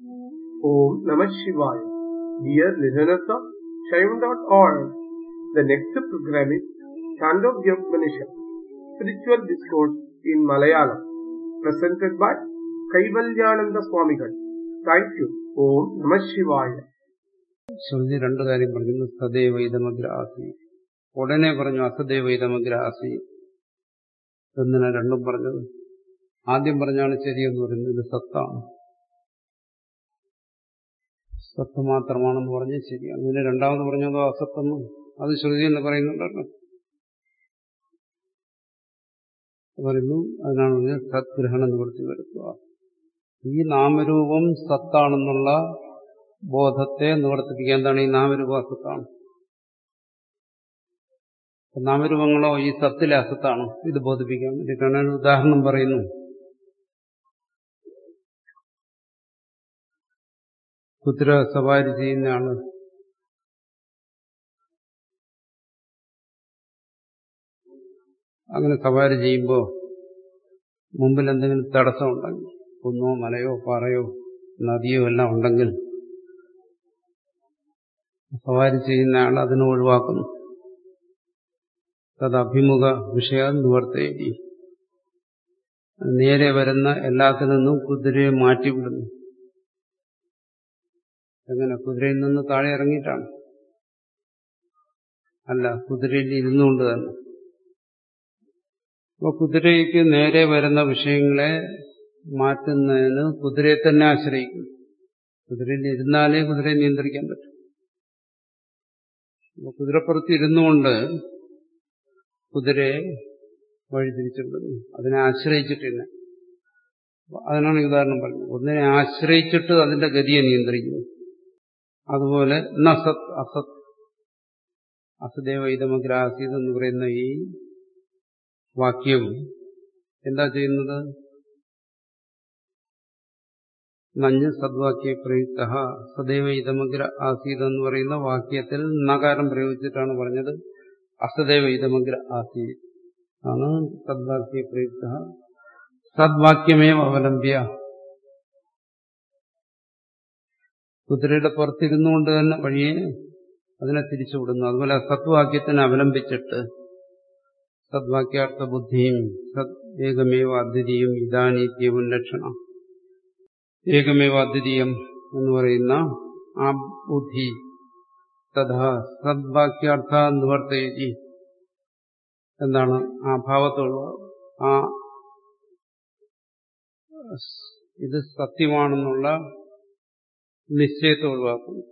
Om Namah Shivaya. Dear listeners of Shaivan.org, the next program is Chandogya Upanishad, Spiritual Discourse in Malayalam, presented by Kaivalyananda Swamigal. Thank you. Om Namah Shivaya. ശ്രുതി രണ്ടു കാര്യം പറഞ്ഞു സദൈവ ഇതമഗ്ര ആസി ഉടനെ പറഞ്ഞു അസദൈവ ഇതമഗ്ര ആസി എന്തിനാ രണ്ടും പറഞ്ഞത് ആദ്യം പറഞ്ഞാണ് ശരിയെന്ന് പറയുന്നത് ഇത് സത്താണ് സത്ത് മാത്രമാണെന്ന് പറഞ്ഞ് ശരി അങ്ങനെ രണ്ടാമത് പറഞ്ഞതോ അസത്തെന്ന് അത് ശ്രുതി എന്ന് പറയുന്നുണ്ടല്ലോ പറയുന്നു അതിനാണ് പറഞ്ഞത് സത്ഗ്രഹണ നിവൃത്തി വരുത്തുക ഈ നാമരൂപം സത്താണെന്നുള്ള ബോധത്തെ നിവർത്തിപ്പിക്കുക എന്താണ് ഈ നാമരൂപ അസത്താണ് നാമരൂപങ്ങളോ ഈ സത്തിലെ അസത്താണ് ഇത് ബോധിപ്പിക്കാൻ വേണ്ടിയിട്ടാണ് ഒരു ഉദാഹരണം പറയുന്നു കുതിര സവാരി ചെയ്യുന്ന ആള് അങ്ങനെ സവാരി ചെയ്യുമ്പോൾ മുമ്പിൽ എന്തെങ്കിലും തടസ്സമുണ്ടെങ്കിൽ കുന്നോ മലയോ പാറയോ നദിയോ എല്ലാം ഉണ്ടെങ്കിൽ സവാരി ചെയ്യുന്ന ആൾ അതിനെ ഒഴിവാക്കുന്നു തത് അഭിമുഖ വിഷയ നിവർത്തേരി നേരെ വരുന്ന എല്ലാത്തിൽ നിന്നും കുതിരയെ മാറ്റിവിടുന്നു എങ്ങനെ കുതിരയിൽ നിന്ന് താഴെ ഇറങ്ങിയിട്ടാണ് അല്ല കുതിരയിൽ ഇരുന്നുകൊണ്ട് തന്നെ അപ്പൊ കുതിരയ്ക്ക് നേരെ വരുന്ന വിഷയങ്ങളെ മാറ്റുന്നതിന് കുതിരയെ തന്നെ ആശ്രയിക്കും കുതിരയിൽ ഇരുന്നാലേ കുതിരയെ നിയന്ത്രിക്കാൻ പറ്റും അപ്പൊ കുതിരപ്പുറത്ത് ഇരുന്നുകൊണ്ട് കുതിരയെ വഴിതിരിച്ചിടുന്നു അതിനെ ആശ്രയിച്ചിട്ടില്ല അതിനാണ് ഈ ഉദാഹരണം പറഞ്ഞത് ഒന്നിനെ ആശ്രയിച്ചിട്ട് അതിന്റെ ഗതിയെ നിയന്ത്രിക്കുന്നു അതുപോലെ നസത് അസത് അസദേവ ഇതമഗ്രാസീത് എന്ന് പറയുന്ന ഈ വാക്യം എന്താ ചെയ്യുന്നത് നഞ്ഞ് സദ്വാക്യ പ്രയുക്ത സദൈവ ഇതമഗ്ര ആസീത് എന്ന് പറയുന്ന വാക്യത്തിൽ നകാരം പ്രയോഗിച്ചിട്ടാണ് പറഞ്ഞത് അസദൈവ ഇതമഗ്ര ആസീത് ആണ് സദ്വാക്യ പ്രയുക്ത സദ്വാക്യമേവ അവലംബ്യ കുതിരയുടെ പുറത്തിരുന്നുകൊണ്ട് തന്നെ വഴിയെ അതിനെ തിരിച്ചുവിടുന്നു അതുപോലെ സത്വാക്യത്തിനെ അവലംബിച്ചിട്ട് സദ്വാക്യാർത്ഥ ബുദ്ധിയും സത് ഏകമേവ അദ്വിതീയം ഇതാനീത്യവും ലക്ഷണം ഏകമേവ അദ്വിതീയം എന്ന് പറയുന്ന ആ ബുദ്ധി തഥാ സദ്വാക്യാർത്ഥ നിവർത്തയതി എന്താണ് ആ ഭാവത്തോട് ആ ഇത് സത്യമാണെന്നുള്ള നിശ്ചയത്തെ ഒഴിവാക്കുന്നു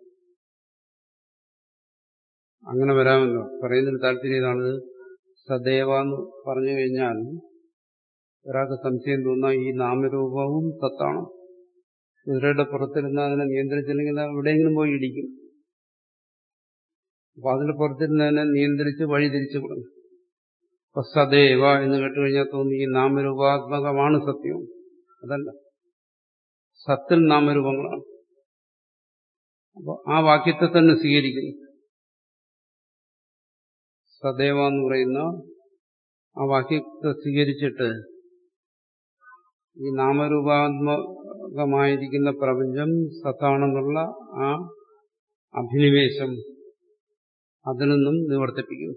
അങ്ങനെ വരാമല്ലോ പറയുന്നതിന് താല്പര്യം ഇതാണ് സദൈവ എന്ന് പറഞ്ഞു കഴിഞ്ഞാൽ ഒരാൾക്ക് സംശയം തോന്നാം ഈ നാമരൂപവും സത്താണ് കുതിരയുടെ പുറത്തിരുന്ന് അതിനെ നിയന്ത്രിച്ചില്ലെങ്കിൽ എവിടെയെങ്കിലും പോയി ഇടിക്കും അപ്പൊ അതിന്റെ പുറത്തിരുന്നതിനെ നിയന്ത്രിച്ച് വഴി തിരിച്ചു വിടും അപ്പൊ സദൈവ എന്ന് കേട്ടുകഴിഞ്ഞാൽ തോന്നി ഈ നാമരൂപാത്മകമാണ് സത്യം അതല്ല സത്തിൽ നാമരൂപങ്ങളാണ് അപ്പോൾ ആ വാക്യത്തെ തന്നെ സ്വീകരിക്കുന്നു സദൈവ എന്ന് പറയുന്ന ആ വാക്യത്തെ സ്വീകരിച്ചിട്ട് ഈ നാമരൂപാത്മകമായിരിക്കുന്ന പ്രപഞ്ചം സത്താണെന്നുള്ള ആ അഭിനിവേശം അതിൽ നിന്നും നിവർത്തിപ്പിക്കുന്നു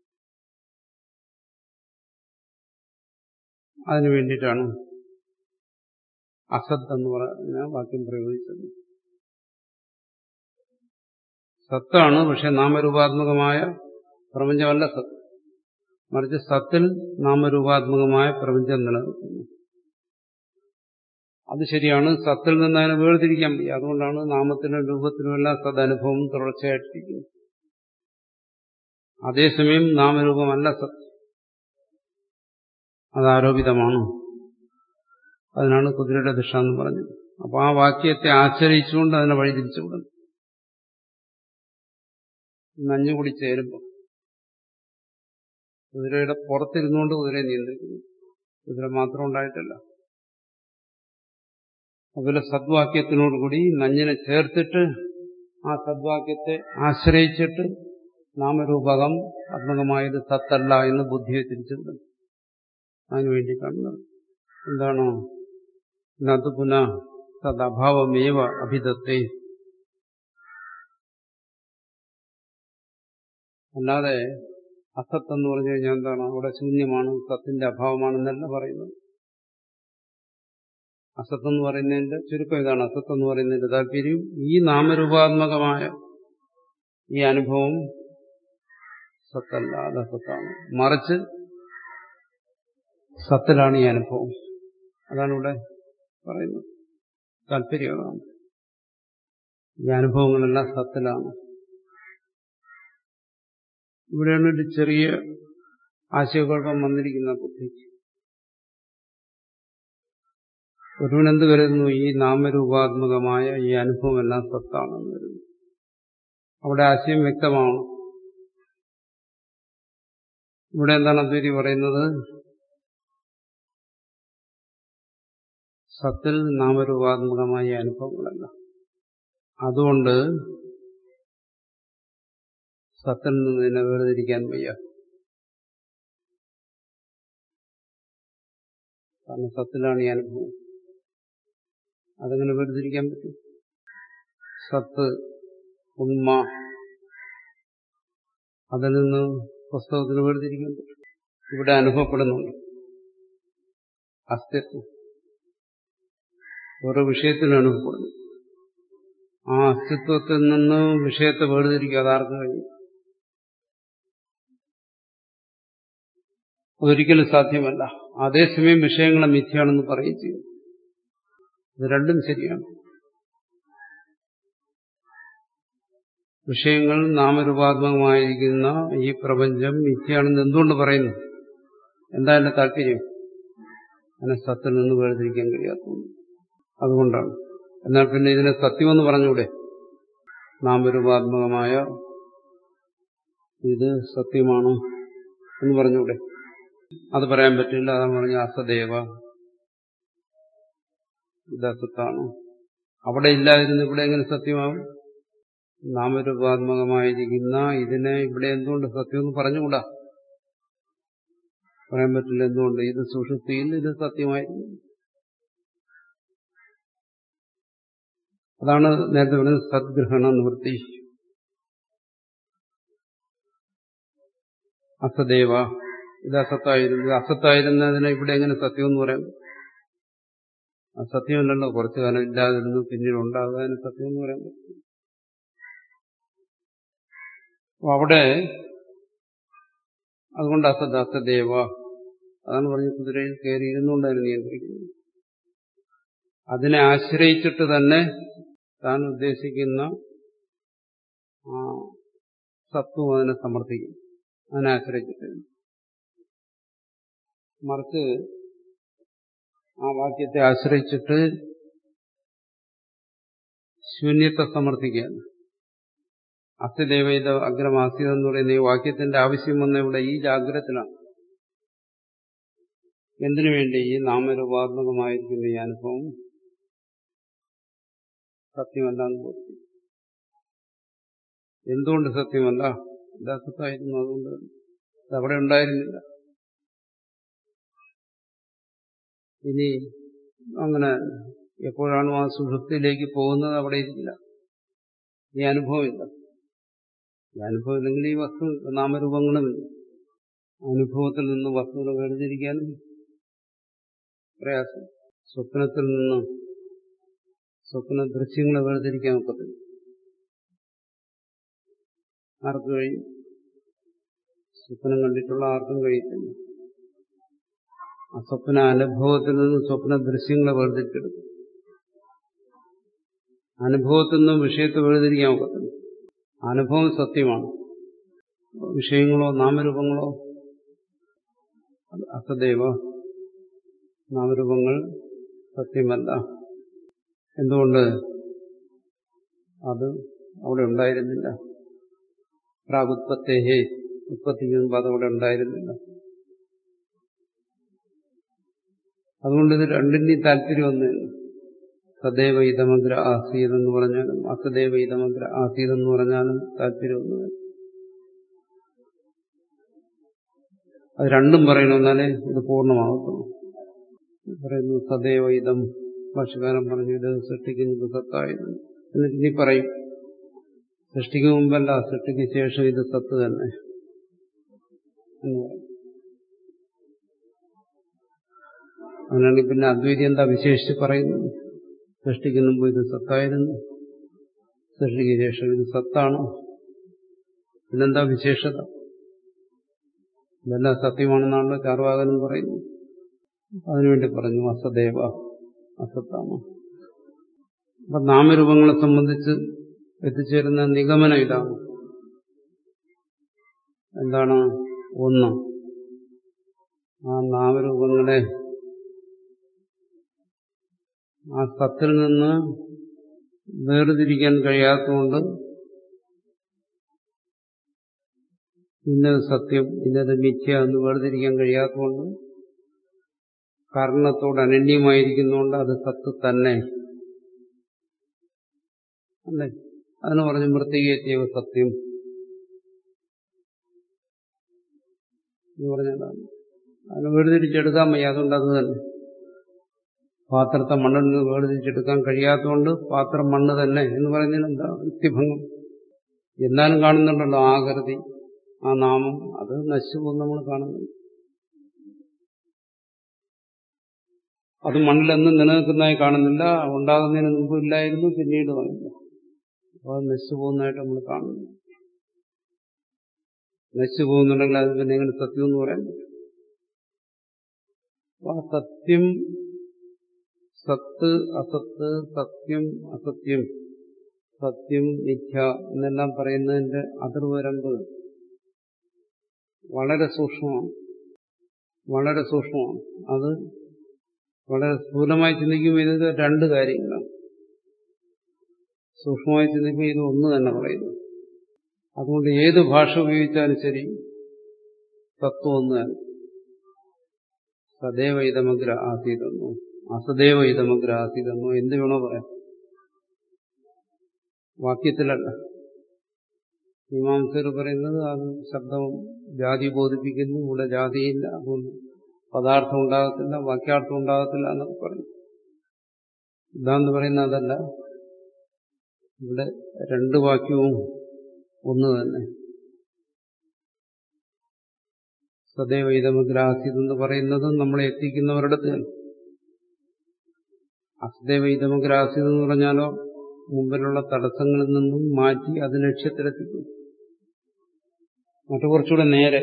അതിനു വേണ്ടിയിട്ടാണ് അസത്ത് എന്ന് പറഞ്ഞ വാക്യം പ്രയോഗിച്ചത് സത്താണ് പക്ഷെ നാമരൂപാത്മകമായ പ്രപഞ്ചമല്ല സത്ത് മറിച്ച് സത്തിൽ നാമരൂപാത്മകമായ പ്രപഞ്ചം നിലനിൽക്കുന്നു അത് ശരിയാണ് സത്തിൽ നിന്ന് അതിനെ വേർതിരിക്കാൻ വയ്യ അതുകൊണ്ടാണ് നാമത്തിനും രൂപത്തിനുമെല്ലാം സദനുഭവം തുടർച്ചയായിട്ടിരിക്കുന്നത് അതേസമയം നാമരൂപമല്ല സത്ത് അത് ആരോപിതമാണ് അതിനാണ് കുതിരയുടെ ദിശ എന്ന് പറഞ്ഞത് അപ്പൊ ആ വാക്യത്തെ ആശ്രയിച്ചുകൊണ്ട് അതിനെ വഴിതിരിച്ചുവിടുന്നു നഞ്ഞുകൂടി ചേരുമ്പോൾ കുതിരയുടെ പുറത്തിരുന്നുകൊണ്ട് കുതിരയെ നിയന്ത്രിക്കുന്നു കുതിര മാത്രം ഉണ്ടായിട്ടല്ല അതുപോലെ സദ്വാക്യത്തിനോടുകൂടി നഞ്ഞിനെ ചേർത്തിട്ട് ആ സദ്വാക്യത്തെ ആശ്രയിച്ചിട്ട് നാമരൂപകം ആത്മകമായത് സത്തല്ല എന്ന് ബുദ്ധിയെ തിരിച്ചുവിടും അതിനു വേണ്ടി കാണുന്നത് എന്താണോ നതു പുന തദ്ഭാവമേവ അഭിദത്തെ അല്ലാതെ അസത്ത് എന്ന് പറഞ്ഞു കഴിഞ്ഞാൽ എന്താണ് അവിടെ ശൂന്യമാണ് സത്തിന്റെ അഭാവമാണെന്നല്ല പറയുന്നത് അസത്ത് എന്ന് പറയുന്നതിന്റെ ചുരുക്കം ഇതാണ് അസത്ത് എന്ന് പറയുന്നതിന്റെ താല്പര്യം ഈ നാമരൂപാത്മകമായ ഈ അനുഭവം സത്തല്ല അത് അസത്താണ് മറിച്ച് സത്തിലാണ് ഈ അനുഭവം അതാണ് ഇവിടെ പറയുന്നത് താല്പര്യം അതാണ് ഈ അനുഭവങ്ങളെല്ലാം സത്തിലാണ് ഇവിടെയാണ് ഒരു ചെറിയ ആശയക്കുഴപ്പം വന്നിരിക്കുന്ന ബുദ്ധിക്ക് ഒരുവൻ എന്ത് കരുതുന്നു ഈ നാമരൂപാത്മകമായ ഈ അനുഭവം എല്ലാം സത്താണെന്ന് കരുതുന്നു അവിടെ ആശയം വ്യക്തമാണ് ഇവിടെ എന്താണ് അദ്വൈതി പറയുന്നത് സത്തിൽ നാമരൂപാത്മകമായ അനുഭവങ്ങളല്ല അതുകൊണ്ട് സത്തിൽ നിന്ന് ഇതിനെ വേർതിരിക്കാൻ വയ്യ കാരണം സത്തിലാണ് ഈ അനുഭവം അതെങ്ങനെ വേർതിരിക്കാൻ പറ്റും സത്ത് ഉണ്മ അതിൽ നിന്ന് പുസ്തകത്തിന് വേർതിരിക്കാൻ പറ്റും ഇവിടെ അനുഭവപ്പെടുന്നുണ്ട് അസ്തിത്വം ഓരോ വിഷയത്തിനും അനുഭവപ്പെടുന്നു ആ അസ്തിത്വത്തിൽ നിന്ന് വിഷയത്തെ വേർതിരിക്കുക അതാർക്ക് കഴിയും അതൊരിക്കലും സാധ്യമല്ല അതേസമയം വിഷയങ്ങളെ മിഥ്യയാണെന്ന് പറയുകയും ചെയ്യും ഇത് രണ്ടും ശരിയാണ് വിഷയങ്ങൾ നാമരൂപാത്മകമായിരിക്കുന്ന ഈ പ്രപഞ്ചം മിഥ്യയാണെന്ന് എന്തുകൊണ്ട് പറയുന്നു എന്താ എന്റെ താല്പര്യം അതിനെ സത്തിൽ നിന്ന് വേർതിരിക്കാൻ കഴിയാത്തത് അതുകൊണ്ടാണ് എന്നാൽ പിന്നെ ഇതിനെ സത്യമെന്ന് പറഞ്ഞൂടെ നാമരൂപാത്മകമായ ഇത് സത്യമാണ് എന്ന് പറഞ്ഞൂടെ അത് പറയാൻ പറ്റില്ല അതാണ് പറഞ്ഞ അസദേവ ഇത് അസത്താണ് അവിടെ ഇല്ലാതിരുന്ന് ഇവിടെ എങ്ങനെ സത്യമാവും നാമരൂപാത്മകമായിരിക്കുന്ന ഇതിനെ ഇവിടെ എന്തുകൊണ്ട് സത്യമെന്ന് പറഞ്ഞുകൂടാ പറയാൻ പറ്റില്ല എന്തുകൊണ്ട് ഇത് സുഷുപ്തിയിൽ ഇത് സത്യമായിരുന്നു അതാണ് നേരത്തെ പറഞ്ഞത് സദ്ഗ്രഹണ നിവൃത്തി അസദേവ ഇത് അസത്തായിരുന്നു ഇത് അസത്തായിരുന്നതിനെ ഇവിടെ എങ്ങനെ സത്യം എന്ന് പറയാം അസത്യമല്ലല്ലോ കുറച്ചു കാലം ഇല്ലാതിരുന്നു പിന്നീട് ഉണ്ടാകാൻ സത്യം എന്ന് പറയാൻ പറ്റും അവിടെ അതുകൊണ്ട് അസദ് അസദേവ അതാണ് പറഞ്ഞ കുതിരയിൽ കയറി ഇരുന്നുകൊണ്ടായിരുന്നു നിയന്ത്രിക്കുന്നത് അതിനെ ആശ്രയിച്ചിട്ട് തന്നെ താൻ ഉദ്ദേശിക്കുന്ന ആ സത്വം അതിനെ സമർത്ഥിക്കും അതിനെ ആശ്രയിച്ചിട്ട് മറിച്ച് ആ വാക്യത്തെ ആശ്രയിച്ചിട്ട് ശൂന്യത്തെ സമർത്ഥിക്കുകയാണ് അസ്യദേവൈത അഗ്രമാസ്യത എന്ന് പറയുന്ന ഈ വാക്യത്തിന്റെ ആവശ്യം വന്ന ഇവിടെ ഈ ജാഗ്രതത്തിലാണ് എന്തിനു വേണ്ടി ഈ നാമരൂപാത്മകമായിരിക്കുന്ന ഈ അനുഭവം സത്യമല്ല എന്ന് ബോധിക്കും എന്തുകൊണ്ട് സത്യമല്ല ഇത് അസത്തായിരുന്നു അതുകൊണ്ട് അതവിടെ ഉണ്ടായിരുന്നില്ല ഇനി അങ്ങനെ എപ്പോഴാണോ ആ സുഷുപ്തിയിലേക്ക് പോകുന്നത് അവിടെ ഇല്ല ഈ അനുഭവമില്ല ഈ അനുഭവം ഇല്ലെങ്കിൽ ഈ വസ്തു നാമരൂപങ്ങളുമില്ല അനുഭവത്തിൽ നിന്ന് വസ്തുവിനെ വേർതിരിക്കാനും പ്രയാസം സ്വപ്നത്തിൽ നിന്ന് സ്വപ്ന ദൃശ്യങ്ങളെ വേർതിരിക്കാൻ ഒക്കത്തില്ല ആർക്ക് കഴിയും സ്വപ്നം കണ്ടിട്ടുള്ള ആർക്കും കഴിയത്തില്ല ആ സ്വപ്ന അനുഭവത്തിൽ നിന്ന് സ്വപ്ന ദൃശ്യങ്ങളെ വേർതിരിച്ചെടുക്കും അനുഭവത്തിൽ നിന്നും വിഷയത്തെ വേർതിരിക്കാൻ ഒക്കത്തില്ല അനുഭവം സത്യമാണ് വിഷയങ്ങളോ നാമരൂപങ്ങളോ അസദൈവ നാമരൂപങ്ങൾ സത്യമല്ല എന്തുകൊണ്ട് അത് അവിടെ ഉണ്ടായിരുന്നില്ല പ്രാഗുത്പത്തേഹേ ഉത്പത്തിക്ക് മുമ്പ് അതവിടെ ഉണ്ടായിരുന്നില്ല അതുകൊണ്ട് ഇത് രണ്ടിന്റെയും താല്പര്യം ഒന്ന് സദൈവ ഇതമഗ്ര ആസീത് എന്ന് പറഞ്ഞാലും അസദൈവ ഇതമഗ്ര ആസീത് എന്ന് പറഞ്ഞാലും താല്പര്യം ഒന്ന് അത് രണ്ടും പറയണം എന്നാലേ ഇത് പൂർണ്ണമാകത്തുള്ളൂ പറയുന്നു സദൈവ ഇതം ഭാഷകാരൻ പറഞ്ഞു ഇത് സൃഷ്ടിക്കുന്നത് സത്തായിരുന്നു എന്നിട്ട് ഇനി പറയും സൃഷ്ടിക്ക് മുമ്പല്ല സൃഷ്ടിക്ക് ശേഷം ഇത് സത്ത് തന്നെ എന്ന് പറയും അങ്ങനെയാണെങ്കിൽ പിന്നെ അദ്വൈതി എന്താ വിശേഷിച്ച് പറയുന്നത് സൃഷ്ടിക്ക് മുമ്പ് ഇത് സത്തായിരുന്നു സൃഷ്ടിക്ക് ശേഷം ഇത് സത്താണ് പിന്നെന്താ വിശേഷത ഇതെല്ലാം സത്യമാണെന്നാണല്ലോ ചാർവാകനും പറയുന്നു അതിനുവേണ്ടി പറഞ്ഞു അസദേവ അസത്താണ് അപ്പൊ നാമരൂപങ്ങളെ സംബന്ധിച്ച് എത്തിച്ചേരുന്ന നിഗമനം ഇതാണ് എന്താണ് ഒന്ന് ആ നാമരൂപങ്ങളെ ആ സത്തിൽ നിന്ന് വേർതിരിക്കാൻ കഴിയാത്തതുകൊണ്ട് ഇന്നത് സത്യം ഇന്നത് മിഥ്യ എന്ന് വേർതിരിക്കാൻ കഴിയാത്തതുകൊണ്ട് കാരണത്തോട് അനന്യമായിരിക്കുന്നതുകൊണ്ട് അത് സത്ത് തന്നെ അല്ലേ അതിന് പറഞ്ഞു മൃത്തികേറ്റീവ സത്യം എന്ന് പറഞ്ഞതാണ് അതിന് വേർതിരിച്ചെടുക്കാൻ വയ്യ അതുകൊണ്ട് അത് തന്നെ പാത്രത്തെ മണ്ണിൽ നിന്ന് വേർതിരിച്ചെടുക്കാൻ കഴിയാത്തതുകൊണ്ട് പാത്രം മണ്ണ് തന്നെ എന്ന് പറയുന്നതിന് എന്താ യുക്തിഭംഗം എന്നാലും കാണുന്നുണ്ടല്ലോ ആകൃതി ആ നാമം അത് നശിച്ചുപോകും നമ്മൾ കാണുന്നു അത് മണ്ണിലെന്നും നിലനിൽക്കുന്നതായി കാണുന്നില്ല ഉണ്ടാകുന്നതിന് മുമ്പ് ഇല്ലായിരുന്നു പിന്നീട് വന്നില്ല അപ്പോൾ അത് നശിച്ചു പോകുന്നതായിട്ട് നമ്മൾ കാണുന്നു നശിച്ചു പോകുന്നുണ്ടെങ്കിൽ അത് പിന്നെ എങ്ങനെ സത്യം എന്ന് പറയാൻ പറ്റും ആ സത്യം സത്ത് അസത്ത് സത്യം അസത്യം സത്യം മിഥ്യ എന്നെല്ലാം പറയുന്നതിന്റെ അതിർവരമ്പ് വളരെ സൂക്ഷ്മമാണ് വളരെ സൂക്ഷ്മമാണ് അത് വളരെ സ്ഥൂലമായി ചിന്തിക്കുമ്പോൾ ഇത് രണ്ട് കാര്യങ്ങളാണ് സൂക്ഷ്മമായി ചിന്തിക്കുമ്പോൾ ഇത് ഒന്ന് തന്നെ പറയുന്നു അതുകൊണ്ട് ഏത് ഭാഷ ഉപയോഗിച്ചാലും ശരി തത്വം ഒന്ന് തന്നെ സദൈവ ഇതമഗ്ര ആസീതെന്നോ അസദൈവ ഇതമഗ്ര ആസീതെന്നോ എന്ത് വേണോ പറയാം വാക്യത്തിലല്ല മീമാംസകർ പറയുന്നത് അത് ശബ്ദം ജാതി ബോധിപ്പിക്കുന്നു ഇവിടെ ജാതിയില്ല അതുകൊണ്ട് പദാർത്ഥം ഉണ്ടാകത്തില്ല വാക്യാർത്ഥം ഉണ്ടാകത്തില്ല എന്നൊക്കെ പറയും ഇതാന്ന് പറയുന്ന അതല്ല ഇവിടെ രണ്ട് വാക്യവും ഒന്ന് തന്നെ സദൈവ ഇതമഗ്രാസിത് എന്ന് പറയുന്നത് നമ്മളെ എത്തിക്കുന്നവരുടെ അസദൈവ ഇതമഗ്രാസിത് എന്ന് പറഞ്ഞാലോ മുമ്പിലുള്ള തടസ്സങ്ങളിൽ നിന്നും മാറ്റി അത് ലക്ഷ്യത്തിലെത്തിക്കും മറ്റു കുറച്ചുകൂടെ നേരെ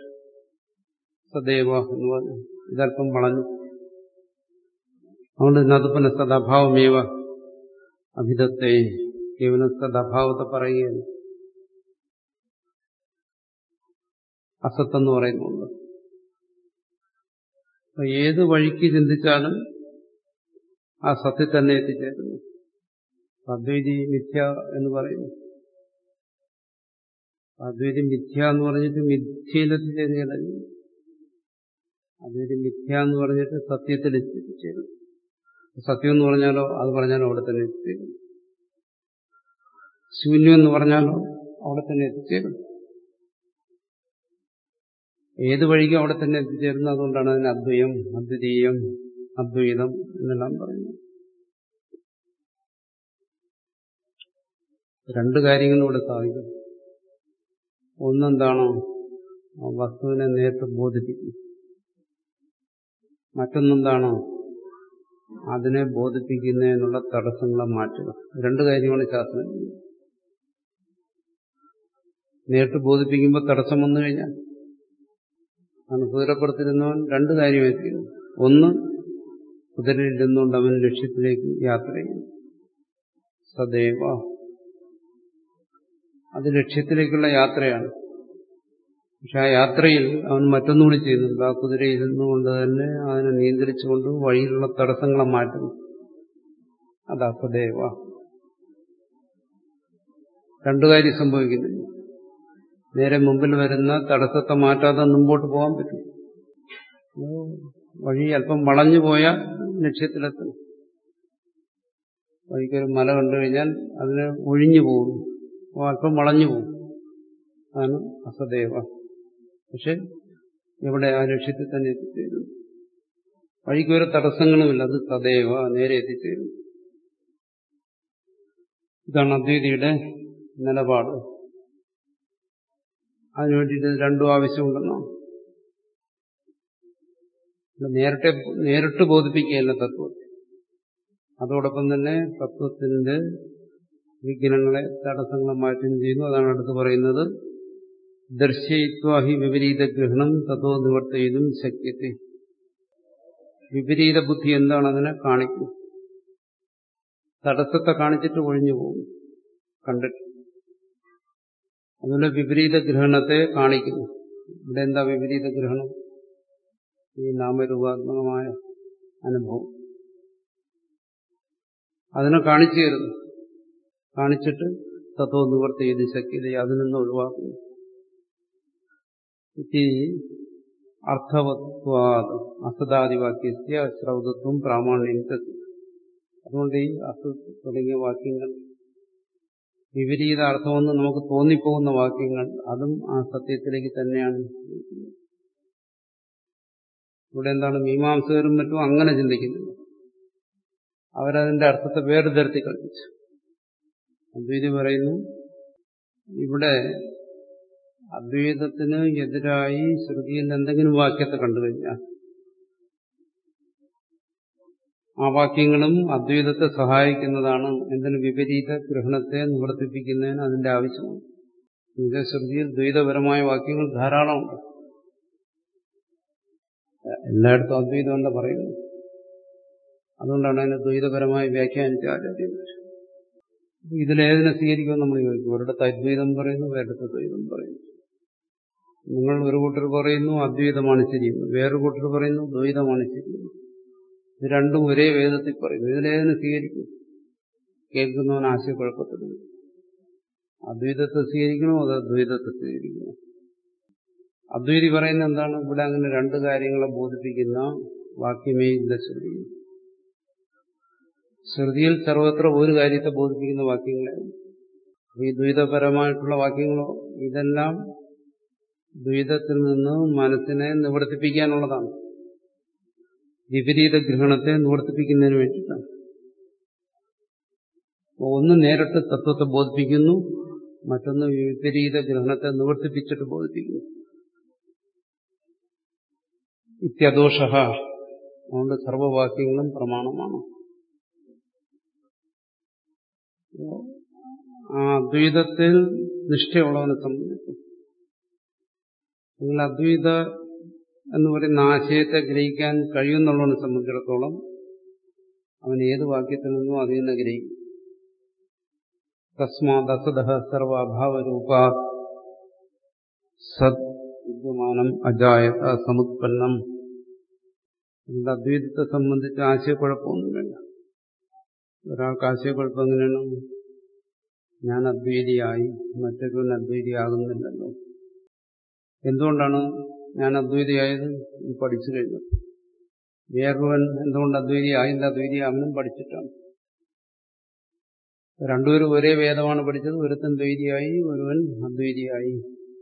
സദൈവ എന്ന് പറഞ്ഞു ഇതല്പം വളഞ്ഞു അതുകൊണ്ട് നതുപ്പന സദഭാവമേവ അഭിതത്തെ കേവലം സദഭാവത്തെ പറയുകയാണ് അസത്തെന്ന് പറയുന്നുണ്ട് അപ്പൊ ഏത് വഴിക്ക് ചിന്തിച്ചാലും ആ സത്യം തന്നെ എത്തിച്ചേരുന്നു അദ്വൈതി മിഥ്യ എന്ന് പറയുന്നു അദ്വൈതി മിഥ്യ എന്ന് പറഞ്ഞിട്ട് മിഥ്യയിലെത്തിച്ചേരുകയല്ല അദ്വൈതി മിഥ്യ എന്ന് പറഞ്ഞിട്ട് സത്യത്തിൽ എത്തിച്ചേരും സത്യം എന്ന് പറഞ്ഞാലോ അത് പറഞ്ഞാലോ അവിടെ തന്നെ എത്തിച്ചേരും ശൂന്യം എന്ന് പറഞ്ഞാലോ അവിടെ തന്നെ എത്തിച്ചേരും ഏത് വഴിക്കും അവിടെ തന്നെ എത്തിച്ചേരുന്നു അതുകൊണ്ടാണ് അതിന് അദ്വയം അദ്വിതീയം അദ്വൈതം എന്നെല്ലാം പറയുന്നത് രണ്ട് കാര്യങ്ങളിലൂടെ സാധിക്കും ഒന്നെന്താണോ ആ വസ്തുവിനെ നേരിട്ട് ബോധിപ്പിക്കും മറ്റൊന്നെന്താണോ അതിനെ ബോധിപ്പിക്കുന്നതിനുള്ള തടസ്സങ്ങളെ മാറ്റുക രണ്ട് കാര്യമാണ് ശാസ്ത്രം നേരിട്ട് ബോധിപ്പിക്കുമ്പോൾ തടസ്സം വന്നു കഴിഞ്ഞാൽ ആണ് കുതിരപ്പുറത്തിരുന്നവൻ രണ്ട് കാര്യമായി തീരുന്നു ഒന്ന് കുതിരയിലിരുന്നുകൊണ്ട് അവൻ ലക്ഷ്യത്തിലേക്ക് യാത്ര ചെയ്യുന്നു സദൈവ അത് ലക്ഷ്യത്തിലേക്കുള്ള യാത്രയാണ് പക്ഷെ ആ യാത്രയിൽ അവൻ മറ്റൊന്നുകൂടി ചെയ്യുന്നുണ്ട് ആ കുതിരയിരുന്നുകൊണ്ട് തന്നെ അതിനെ നിയന്ത്രിച്ചുകൊണ്ട് വഴിയിലുള്ള തടസ്സങ്ങളെ മാറ്റുന്നു അതാ സദൈവ രണ്ടു കാര്യം സംഭവിക്കുന്നില്ല നേരെ മുമ്പിൽ വരുന്ന തടസ്സത്തെ മാറ്റാതെ മുമ്പോട്ട് പോകാൻ പറ്റും വഴി അല്പം വളഞ്ഞു പോയാൽ ലക്ഷ്യത്തിലെത്തും വഴിക്കൊരു മല കണ്ടു കഴിഞ്ഞാൽ അതിന് ഒഴിഞ്ഞു പോകും അപ്പോൾ അല്പം വളഞ്ഞു പോകും അതാണ് അസദേവ പക്ഷെ ഇവിടെ ആ ലക്ഷ്യത്തിൽ തന്നെ എത്തിച്ചേരുന്നു വഴിക്ക് ഒരു തടസ്സങ്ങളുമില്ല അത് തദൈവ നേരെ എത്തിച്ചേരും ഇതാണ് അദ്വൈതിയുടെ നിലപാട് അതിനു വേണ്ടിയിട്ട് രണ്ടും ആവശ്യമുണ്ടെന്നാണ് നേരിട്ട് നേരിട്ട് ബോധിപ്പിക്കുകയല്ല തത്വത്തെ അതോടൊപ്പം തന്നെ തത്വത്തിന്റെ വിഘ്നങ്ങളെ തടസ്സങ്ങളെ മാറ്റുകയും ചെയ്യുന്നു അതാണ് അടുത്ത് പറയുന്നത് ദർശയിത്വാഹി വിപരീത ഗ്രഹണം തത്വ നിവർത്തയിതും ശക്യത്തെ വിപരീത ബുദ്ധി എന്താണ് അതിനെ കാണിക്കും തടസ്സത്തെ കാണിച്ചിട്ട് ഒഴിഞ്ഞു പോകും കണ്ടിട്ട് അതുപോലെ വിപരീത ഗ്രഹണത്തെ കാണിക്കുന്നു ഇവിടെ എന്താ വിപരീത ഗ്രഹണം ഈ നാമരൂപാത്മകമായ അനുഭവം അതിനെ കാണിച്ചു തരുന്നു കാണിച്ചിട്ട് തത്വ നിവർത്തി ചെയ്ത് ശക്തി അതിൽ നിന്ന് ഒഴിവാക്കുന്നു ഇതി അർത്ഥവത്വാദ് അസദാദിവാക്യസ്യ ശ്രൗതത്വം പ്രാമാണ്യം അതുകൊണ്ട് ഈ അസ തുടങ്ങിയ വാക്യങ്ങൾ വിപരീത അർത്ഥമെന്ന് നമുക്ക് തോന്നിപ്പോകുന്ന വാക്യങ്ങൾ അതും ആ സത്യത്തിലേക്ക് തന്നെയാണ് ഇവിടെ എന്താണ് മീമാംസകരും മറ്റും അങ്ങനെ ചിന്തിക്കുന്നത് അവരതിന്റെ അർത്ഥത്തെ വേറെ തരത്തിൽ കൽപ്പിച്ചു അദ്വൈതി പറയുന്നു ഇവിടെ അദ്വൈതത്തിന് എതിരായി ശ്രുതിയിൽ എന്തെങ്കിലും വാക്യത്തെ കണ്ടു കഴിഞ്ഞാൽ ആ വാക്യങ്ങളും അദ്വൈതത്തെ സഹായിക്കുന്നതാണ് എന്തിനു വിപരീത ഗ്രഹണത്തെ നിവർത്തിപ്പിക്കുന്നതിന് അതിന്റെ ആവശ്യമാണ് ഇത് ശ്രുതിയിൽ ദ്വൈതപരമായ വാക്യങ്ങൾ ധാരാളമുണ്ട് എല്ലായിടത്തും അദ്വൈതമല്ല പറയുന്നത് അതുകൊണ്ടാണ് അതിനെ ദ്വൈതപരമായി വ്യാഖ്യാനിച്ച ആചാര്യന്മാർ ഇതിലേതിനെ സ്വീകരിക്കുമെന്ന് നമ്മൾ ചോദിക്കും ഒരിടത്ത് അദ്വൈതം പറയുന്നു വേറിടത്ത് ദ്വൈതം പറയുന്നു നിങ്ങൾ ഒരു കൂട്ടർ പറയുന്നു അദ്വൈതമാണ് ശരിയെന്ന് വേറൊരു കൂട്ടർ പറയുന്നു ദ്വൈതമാണ് ശരിയെന്ന് ഇത് രണ്ടും ഒരേ വേദത്തിൽ പറയുന്നു ഇതിലേതിനെ സ്വീകരിക്കും കേൾക്കുന്നവൻ ആശയക്കുഴപ്പത്തില്ല അദ്വൈതത്തെ സ്വീകരിക്കണോ അതോ ദ്വൈതത്തെ സ്വീകരിക്കണോ അദ്വൈതി പറയുന്ന എന്താണ് ഇവിടെ അങ്ങനെ രണ്ട് കാര്യങ്ങളെ ബോധിപ്പിക്കുന്ന വാക്യമേ ഇല്ല ശ്രുതി ശ്രുതിയിൽ സർവത്ര ഒരു കാര്യത്തെ ബോധിപ്പിക്കുന്ന വാക്യങ്ങളെ ഈ ദ്വൈതപരമായിട്ടുള്ള വാക്യങ്ങളോ ഇതെല്ലാം ദ്വൈതത്തിൽ നിന്ന് മനസ്സിനെ നിവർത്തിപ്പിക്കാനുള്ളതാണ് വിപരീത ഗ്രഹണത്തെ നിവർത്തിപ്പിക്കുന്നതിന് വേണ്ടിയിട്ടാണ് ഒന്ന് നേരിട്ട് തത്വത്തെ ബോധിപ്പിക്കുന്നു മറ്റൊന്ന് വിപരീത ഗ്രഹണത്തെ നിവർത്തിപ്പിച്ചിട്ട് ബോധിപ്പിക്കുന്നു ഇത്യദോഷ അതുകൊണ്ട് സർവവാക്യങ്ങളും പ്രമാണമാണ് ആ അദ്വൈതത്തിൽ നിഷ്ഠയുള്ളവനെ സംബന്ധിച്ച് നിങ്ങൾ അദ്വൈത എന്ന് പറയുന്ന ആശയത്തെ ഗ്രഹിക്കാൻ കഴിയുന്നുള്ളവനെ സംബന്ധിച്ചിടത്തോളം അവൻ ഏത് വാക്യത്തിൽ നിന്നും അതിൽ നിന്ന് ഗ്രഹിക്കും തസ്മാത് അസദ സർവ അഭാവരൂപാ സത് വിദ്യമാനം അജായത സമുത്പന്നം ഇതിന്റെ അദ്വൈതത്തെ സംബന്ധിച്ച് ആശയക്കുഴപ്പമൊന്നും വേണ്ട ഒരാൾക്ക് ആശയക്കുഴപ്പം എങ്ങനെയാണ് ഞാൻ അദ്വൈതിയായി മറ്റൊരുവൻ അദ്വൈതിയാകുന്നില്ലല്ലോ എന്തുകൊണ്ടാണ് ഞാൻ അദ്വൈതിയായത് ഇത് പഠിച്ചു കഴിഞ്ഞു വേറൊരുവൻ എന്തുകൊണ്ട് അദ്വൈതിയായില്ല അദ്വൈതി അവനും പഠിച്ചിട്ടാണ് രണ്ടുപേരും ഒരേ വേദമാണ് പഠിച്ചത് ഒരുത്തൻ ദ്വൈതിയായി ഒരുവൻ അദ്വൈതിയായി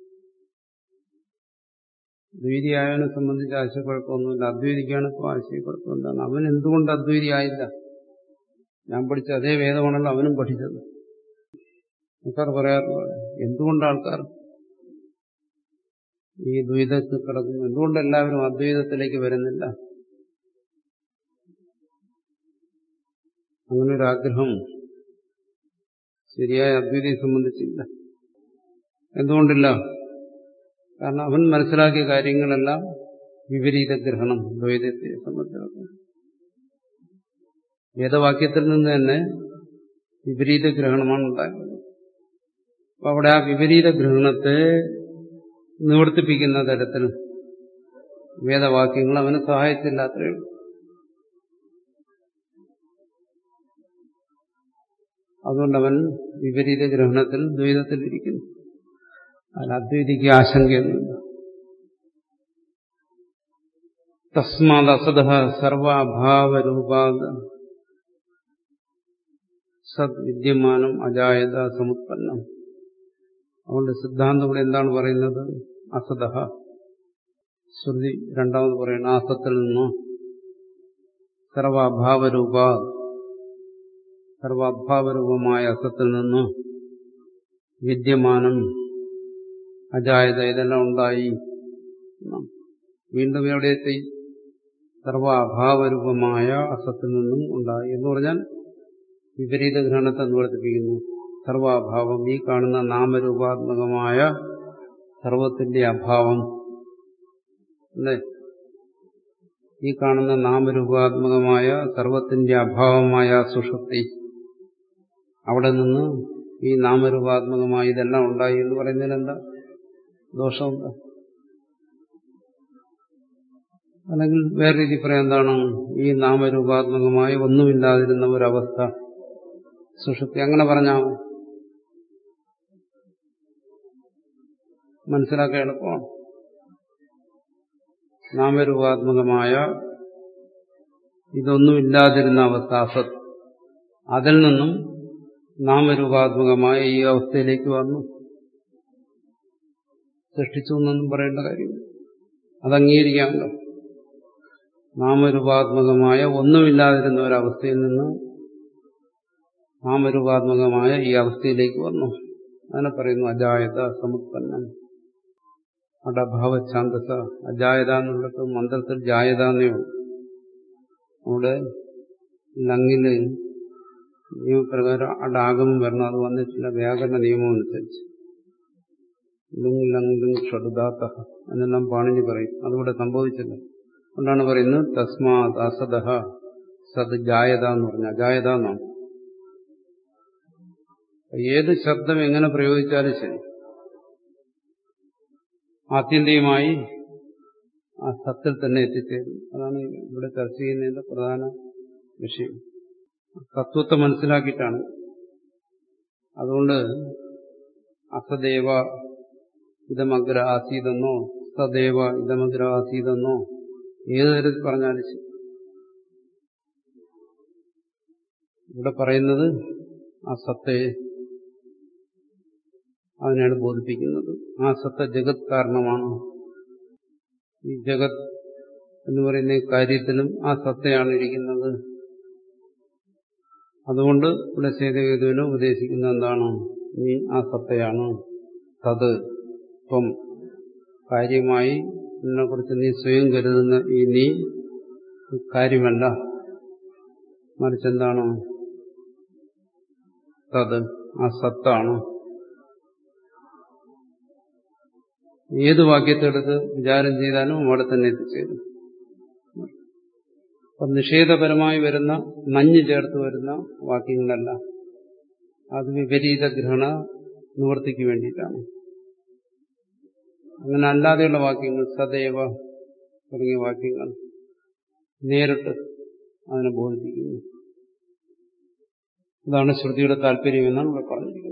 ദ്വൈതിയായവനെ സംബന്ധിച്ച് ആശയക്കുഴപ്പമൊന്നുമില്ല അദ്വൈതിക്കാണ് ഇപ്പോൾ ആശയക്കുഴപ്പം എന്താണ് അവൻ എന്തുകൊണ്ട് അദ്വൈതിയായില്ല ഞാൻ പഠിച്ച അതേ വേദമാണല്ലോ അവനും പഠിച്ചത് ആൾക്കാർ പറയാറുള്ളത് എന്തുകൊണ്ട് ആൾക്കാർ ഈ ദ്വൈതത്തിൽ കിടക്കുന്നു എന്തുകൊണ്ട് എല്ലാവരും അദ്വൈതത്തിലേക്ക് വരുന്നില്ല അങ്ങനെ ഒരു ആഗ്രഹം ശരിയായ അദ്വൈതയെ സംബന്ധിച്ചില്ല എന്തുകൊണ്ടില്ല കാരണം അവൻ മനസ്സിലാക്കിയ കാര്യങ്ങളെല്ലാം വിപരീത ഗ്രഹണം ദ്വൈതത്തെ സംബന്ധിച്ചിടത്തോളം വേദവാക്യത്തിൽ നിന്ന് തന്നെ വിപരീത ഗ്രഹണമാണ് ഉണ്ടായത് അപ്പൊ അവിടെ ആ വിപരീത ഗ്രഹണത്തെ നിവർത്തിപ്പിക്കുന്ന തരത്തിൽ വേദവാക്യങ്ങൾ അവന് സഹായിച്ചില്ലാത്രേ ഉള്ളൂ അതുകൊണ്ട് അവൻ വിപരീത ഗ്രഹണത്തിൽ ദ്വൈതത്തിലിരിക്കുന്നു അതിൽ അദ്വൈതിക്ക് ആശങ്കയൊന്നുമില്ല തസ്മാത് അസദ സർവാഭാവരൂപാദ സത് വിദ്യമാനം അജായത സമുത്പന്നം അതുകൊണ്ട് സിദ്ധാന്തം ഇവിടെ എന്താണ് പറയുന്നത് അസദ ശ്രുതി രണ്ടാമത് പറയുന്ന അസത്തിൽ നിന്ന് സർവാഭാവരൂപ സർവാഭാവരൂപമായ അസത്തിൽ നിന്ന് വിദ്യമാനം അജായത ഇതെല്ലാം ഉണ്ടായി വീണ്ടും എവിടെ എത്തി സർവാഭാവരൂപമായ അസത്തിൽ നിന്നും ഉണ്ടായി എന്ന് പറഞ്ഞാൽ വിപരീത ഗ്രഹണത്തെ നിവർത്തിപ്പിക്കുന്നു സർവാഭാവം ഈ കാണുന്ന നാമരൂപാത്മകമായ സർവത്തിന്റെ അഭാവം അല്ലേ ഈ കാണുന്ന നാമരൂപാത്മകമായ സർവത്തിന്റെ അഭാവമായ സുഷുപ്തി അവിടെ നിന്ന് ഈ നാമരൂപാത്മകമായ ഇതെല്ലാം ഉണ്ടായി എന്ന് പറയുന്നതിൽ എന്താ ദോഷമുണ്ട് അല്ലെങ്കിൽ വേറെ രീതി പറയാം എന്താണ് ഈ നാമരൂപാത്മകമായ ഒന്നുമില്ലാതിരുന്ന ഒരവസ്ഥ സുഷുപ്തി അങ്ങനെ പറഞ്ഞാൽ മനസ്സിലാക്കാൻ എളുപ്പമാണ് നാമരൂപാത്മകമായ ഇതൊന്നുമില്ലാതിരുന്ന അവസ്ഥ അസത് അതിൽ നിന്നും നാമരൂപാത്മകമായ ഈ അവസ്ഥയിലേക്ക് വന്നു സൃഷ്ടിച്ചു എന്നൊന്നും പറയേണ്ട കാര്യം അത് അംഗീകരിക്കാമല്ലോ നാമരൂപാത്മകമായ ഒന്നുമില്ലാതിരുന്ന ഒരവസ്ഥയിൽ നിന്ന് നാമരൂപാത്മകമായ ഈ അവസ്ഥയിലേക്ക് വന്നു അതിനെ പറയുന്നു അജായത സമുത്പന്നം അവിടെ ഭാവഛാന്തസ അജായത എന്നുള്ളത് മന്ത്രത്തിൽ ജായത എന്നേ ഉള്ളൂ അവിടെ ലങ്ങില് നിയമപ്രകാരം അവിടെ ആഗമം വരണം അത് വന്നിട്ടില്ല വ്യാകരണ നിയമം അനുസരിച്ച് ലുങ് ലങ് ലുങ് ഷടുദാത്ത എന്നെല്ലാം പാണിനി പറയും അതിവിടെ സംഭവിച്ചില്ല അതുകൊണ്ടാണ് പറയുന്നത് തസ്മാത് അസദഹ സത് ജായത എന്ന് പറഞ്ഞ അജായത എന്നാണ് ഏത് ശബ്ദം എങ്ങനെ പ്രയോഗിച്ചാലും ശരി ആത്യന്തികമായി ആ സത്തിൽ തന്നെ എത്തിച്ചേരും അതാണ് ഇവിടെ ചർച്ച ചെയ്യുന്നതിന്റെ പ്രധാന വിഷയം തത്വത്തെ മനസ്സിലാക്കിയിട്ടാണ് അതുകൊണ്ട് അസദേവ ഇതമഗ്ര ആസീതെന്നോ സദേവ ഇതമഗ്ര ആസീതെന്നോ ഏത് തരത്തിൽ പറഞ്ഞാലും ശരി ഇവിടെ പറയുന്നത് ആ സത്തയെ അതിനാണ് ബോധിപ്പിക്കുന്നത് ആ സത്ത ജഗത് കാരണമാണ് ഈ ജഗത് എന്ന് പറയുന്ന കാര്യത്തിലും ആ സത്തയാണ് ഇരിക്കുന്നത് അതുകൊണ്ട് ഇവിടെ സേതകേതുവിനെ ഉപദേശിക്കുന്ന എന്താണ് നീ ആ സത്തയാണ് തത് ത്വം കാര്യമായി ഇതിനെക്കുറിച്ച് നീ സ്വയം കരുതുന്ന ഈ നീ കാര്യമല്ല മറിച്ച് എന്താണ് തത് ആ സത്താണ് ഏത് വാക്യത്തെടുത്ത് വിചാരം ചെയ്താലും അവിടെ തന്നെ എത്തിച്ചേരും അപ്പം നിഷേധപരമായി വരുന്ന നഞ്ഞു ചേർത്ത് വരുന്ന വാക്യങ്ങളല്ല അത് വിപരീത ഗ്രഹണ നിവൃത്തിക്ക് വേണ്ടിയിട്ടാണ് അങ്ങനെ അല്ലാതെയുള്ള വാക്യങ്ങൾ സദൈവ തുടങ്ങിയ വാക്യങ്ങൾ നേരിട്ട് അതിനെ ബോധിപ്പിക്കുന്നു അതാണ് ശ്രുതിയുടെ താല്പര്യം എന്നാണ് ഇവിടെ പറഞ്ഞിരിക്കുന്നത്